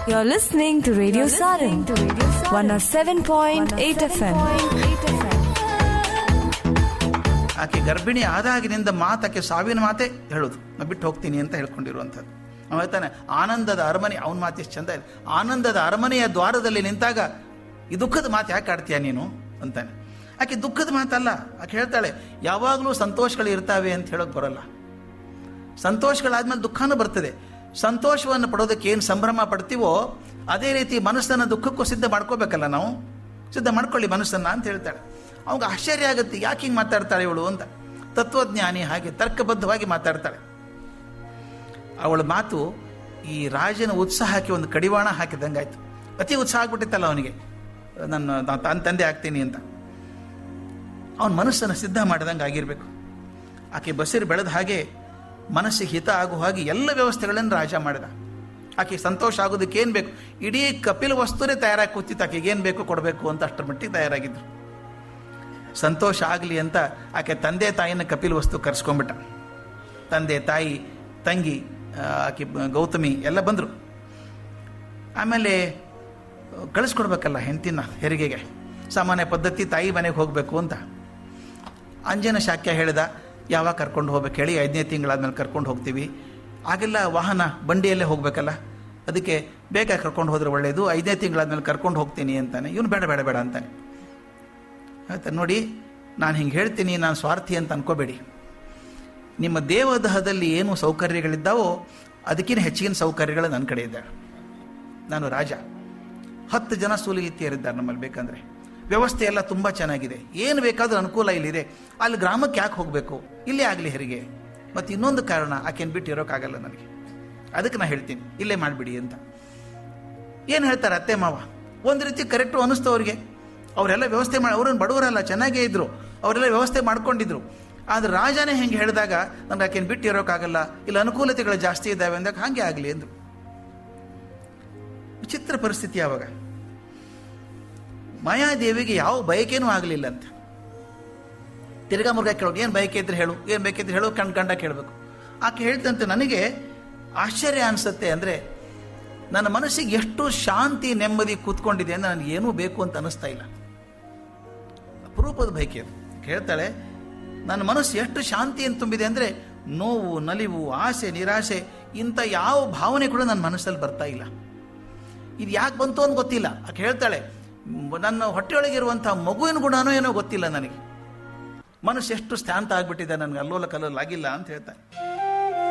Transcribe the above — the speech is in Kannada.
You're listening to Radio Sarin, 107.8 FM. ಆಕೆ ಗರ್ಭಿಣಿ ಆದಾಗಿನಿಂದ ಮಾತಕ್ಕೆ ಸಾವಿನ ಮಾತೆ ಹೇಳೋದು ನಾ ಬಿಟ್ಟು ಹೋಗ್ತೀನಿ ಅಂತ ಹೇಳ್ಕೊಂಡಿರುವಂಥದ್ದು ಅವ ಹೇಳ್ತಾನೆ ಆನಂದದ ಅರಮನೆ ಅವನ ಮಾತು ಎಷ್ಟು ಚಂದ ಇದೆ ಆನಂದದ ಅರಮನೆಯ ದ್ವಾರದಲ್ಲಿ ನಿಂತಾಗ ಈ ದುಃಖದ ಮಾತು ಯಾಕೆ ಆಡ್ತೀಯ ನೀನು ಅಂತಾನೆ ಆಕೆ ದುಃಖದ ಮಾತಲ್ಲ ಆಕೆ ಹೇಳ್ತಾಳೆ ಯಾವಾಗಲೂ ಸಂತೋಷಗಳು ಇರ್ತಾವೆ ಅಂತ ಹೇಳೋಕೆ ಬರೋಲ್ಲ ಸಂತೋಷಗಳಾದ್ಮೇಲೆ ದುಃಖನೂ ಬರ್ತದೆ ಸಂತೋಷವನ್ನು ಪಡೋದಕ್ಕೆ ಏನು ಸಂಭ್ರಮ ಪಡ್ತೀವೋ ಅದೇ ರೀತಿ ಮನಸ್ಸನ್ನು ದುಃಖಕ್ಕೂ ಸಿದ್ಧ ಮಾಡ್ಕೋಬೇಕಲ್ಲ ನಾವು ಸಿದ್ಧ ಮಾಡ್ಕೊಳ್ಳಿ ಮನಸ್ಸನ್ನು ಅಂತ ಹೇಳ್ತಾಳೆ ಅವಾಗ ಆಶ್ಚರ್ಯ ಆಗುತ್ತೆ ಯಾಕೆ ಹಿಂಗೆ ಮಾತಾಡ್ತಾಳೆ ಇವಳು ಅಂತ ತತ್ವಜ್ಞಾನಿ ಹಾಗೆ ತರ್ಕಬದ್ಧವಾಗಿ ಮಾತಾಡ್ತಾಳೆ ಅವಳ ಮಾತು ಈ ರಾಜನ ಉತ್ಸಾಹಕ್ಕೆ ಒಂದು ಕಡಿವಾಣ ಹಾಕಿದಂಗಾಯ್ತು ಅತಿ ಉತ್ಸಾಹ ಆಗ್ಬಿಟ್ಟಿತ್ತಲ್ಲ ಅವನಿಗೆ ನನ್ನ ನಾನು ತಾನು ತಂದೆ ಆಗ್ತೀನಿ ಅಂತ ಅವನ ಮನಸ್ಸನ್ನು ಸಿದ್ಧ ಮಾಡಿದಂಗೆ ಆಗಿರಬೇಕು ಆಕೆ ಬಸಿರು ಬೆಳೆದ ಹಾಗೆ ಮನಸ್ಸಿಗೆ ಹಿತ ಆಗುವ ಹಾಗೆ ಎಲ್ಲ ವ್ಯವಸ್ಥೆಗಳನ್ನು ರಾಜ ಮಾಡಿದ ಆಕೆ ಸಂತೋಷ ಆಗೋದಕ್ಕೆ ಏನು ಬೇಕು ಇಡೀ ಕಪಿಲ ವಸ್ತುನೇ ತಯಾರಾಗಿ ಕೂತಿತ್ತು ಆಕೆಗೆ ಏನು ಬೇಕು ಕೊಡಬೇಕು ಅಂತ ಅಷ್ಟರ ಮಟ್ಟಿಗೆ ತಯಾರಾಗಿದ್ರು ಸಂತೋಷ ಆಗಲಿ ಅಂತ ಆಕೆ ತಂದೆ ತಾಯಿನ ಕಪಿಲ ವಸ್ತು ಕರೆಸ್ಕೊಂಡ್ಬಿಟ್ಟ ತಂದೆ ತಾಯಿ ತಂಗಿ ಆ, ಆಕೆ ಬ- ಗೌತಮಿ ಎಲ್ಲ ಬಂದರು ಆಮೇಲೆ ಕಳಿಸ್ಕೊಡ್ಬೇಕಲ್ಲ ಹೆಂಡತಿನ ಹೆರಿಗೆಗೆ ಸಾಮಾನ್ಯ ಪದ್ಧತಿ ತಾಯಿ ಮನೆಗೆ ಹೋಗಬೇಕು ಅಂತ ಅಂಜನ ಶಾಕ್ಯ ಹೇಳಿದ ಯಾವಾಗ ಕರ್ಕೊಂಡು ಹೋಗ್ಬೇಕು ಹೇಳಿ ಐದನೇ ತಿಂಗಳಾದ್ಮೇಲೆ ಕರ್ಕೊಂಡು ಹೋಗ್ತೀವಿ ಆಗೆಲ್ಲ ವಾಹನ ಬಂಡಿಯಲ್ಲೇ ಹೋಗಬೇಕಲ್ಲ ಅದಕ್ಕೆ ಬೇಗ ಕರ್ಕೊಂಡು ಹೋದ್ರೆ ಒಳ್ಳೆಯದು ಐದನೇ ತಿಂಗಳಾದ್ಮೇಲೆ ಕರ್ಕೊಂಡು ಹೋಗ್ತೀನಿ ಅಂತಾನೆ ಇವನು ಬೇಡ ಬೇಡ ಬೇಡ ಅಂತಾನೆ ಆಯ್ತಾ ನೋಡಿ ನಾನು ಹಿಂಗೆ ಹೇಳ್ತೀನಿ ನಾನು ಸ್ವಾರ್ಥಿ ಅಂತ ಅನ್ಕೋಬೇಡಿ ನಿಮ್ಮ ದೇವದಹದಲ್ಲಿ ಏನು ಸೌಕರ್ಯಗಳಿದ್ದಾವೋ ಅದಕ್ಕಿಂತ ಹೆಚ್ಚಿನ ಸೌಕರ್ಯಗಳು ನನ್ನ ಕಡೆ ಇದ್ದಾವೆ ನಾನು ರಾಜ ಹತ್ತು ಜನ ಸೂಲಿಗಿತ್ತಿಯರಿದ್ದಾರೆ ನಮ್ಮಲ್ಲಿ ಬೇಕಂದ್ರೆ ವ್ಯವಸ್ಥೆ ಎಲ್ಲ ತುಂಬ ಚೆನ್ನಾಗಿದೆ ಏನು ಬೇಕಾದ್ರೂ ಅನುಕೂಲ ಇಲ್ಲಿದೆ ಅಲ್ಲಿ ಗ್ರಾಮಕ್ಕೆ ಯಾಕೆ ಹೋಗಬೇಕು ಇಲ್ಲೇ ಆಗಲಿ ಹೆರಿಗೆ ಮತ್ತು ಇನ್ನೊಂದು ಕಾರಣ ಆಕೆನ ಬಿಟ್ಟು ಇರೋಕ್ಕಾಗಲ್ಲ ನನಗೆ ಅದಕ್ಕೆ ನಾನು ಹೇಳ್ತೀನಿ ಇಲ್ಲೇ ಮಾಡಿಬಿಡಿ ಅಂತ ಏನು ಹೇಳ್ತಾರೆ ಅತ್ತೆ ಮಾವ ಒಂದು ರೀತಿ ಕರೆಕ್ಟು ಅನ್ನಿಸ್ತು ಅವ್ರಿಗೆ ಅವರೆಲ್ಲ ವ್ಯವಸ್ಥೆ ಮಾಡಿ ಅವ್ರನ್ನ ಬಡವರಲ್ಲ ಚೆನ್ನಾಗೇ ಇದ್ರು ಅವರೆಲ್ಲ ವ್ಯವಸ್ಥೆ ಮಾಡ್ಕೊಂಡಿದ್ರು ಆದ್ರೆ ರಾಜನೇ ಹೆಂಗೆ ಹೇಳಿದಾಗ ನನಗೆ ಆಕೆನ ಬಿಟ್ಟು ಇರೋಕ್ಕಾಗಲ್ಲ ಇಲ್ಲಿ ಅನುಕೂಲತೆಗಳು ಜಾಸ್ತಿ ಇದ್ದಾವೆ ಅಂದಾಗ ಹಾಗೆ ಆಗಲಿ ಅಂದರು ವಿಚಿತ್ರ ಪರಿಸ್ಥಿತಿ ಆವಾಗ ಮಾಯಾದೇವಿಗೆ ಯಾವ ಬಯಕೆನೂ ಆಗಲಿಲ್ಲ ಅಂತ ತಿರ್ಗಾ ಮುರ್ಗಾ ಕೇಳೋದು ಏನು ಬಯಕೆ ಇದ್ರೆ ಹೇಳು ಏನು ಬೇಕಿದ್ರೆ ಹೇಳು ಕಣ್ ಕಂಡ ಕೇಳಬೇಕು ಆಕೆ ಹೇಳ್ತಂತೆ ನನಗೆ ಆಶ್ಚರ್ಯ ಅನಿಸುತ್ತೆ ಅಂದರೆ ನನ್ನ ಮನಸ್ಸಿಗೆ ಎಷ್ಟು ಶಾಂತಿ ನೆಮ್ಮದಿ ಕೂತ್ಕೊಂಡಿದೆ ಅಂದರೆ ನನಗೆ ಏನೂ ಬೇಕು ಅಂತ ಅನ್ನಿಸ್ತಾ ಇಲ್ಲ ಅಪರೂಪದ ಬಯಕೆ ಅದು ಹೇಳ್ತಾಳೆ ನನ್ನ ಮನಸ್ಸು ಎಷ್ಟು ಶಾಂತಿಯನ್ನು ತುಂಬಿದೆ ಅಂದರೆ ನೋವು ನಲಿವು ಆಸೆ ನಿರಾಸೆ ಇಂಥ ಯಾವ ಭಾವನೆ ಕೂಡ ನನ್ನ ಮನಸ್ಸಲ್ಲಿ ಬರ್ತಾ ಇಲ್ಲ ಇದು ಯಾಕೆ ಬಂತು ಅಂತ ಗೊತ್ತಿಲ್ಲ ಆಕೆ ಹೇಳ್ತಾಳೆ ಮ್, ನನ್ನ ಹೊಟ್ಟೆಯೊಳಗಿರುವಂಥ ಮಗುವಿನ ಗುಣನೋ ಏನೋ ಗೊತ್ತಿಲ್ಲ ನನಗೆ ಮನಸ್ಸು ಎಷ್ಟು ಶಾಂತ ಆಗ್ಬಿಟ್ಟಿದೆ ನನಗೆ ಅಲ್ಲೋಲ ಕಲ್ಲೋಲ ಆಗಿಲ್ಲ ಅಂತ ಹೇಳ್ತಾಳೆ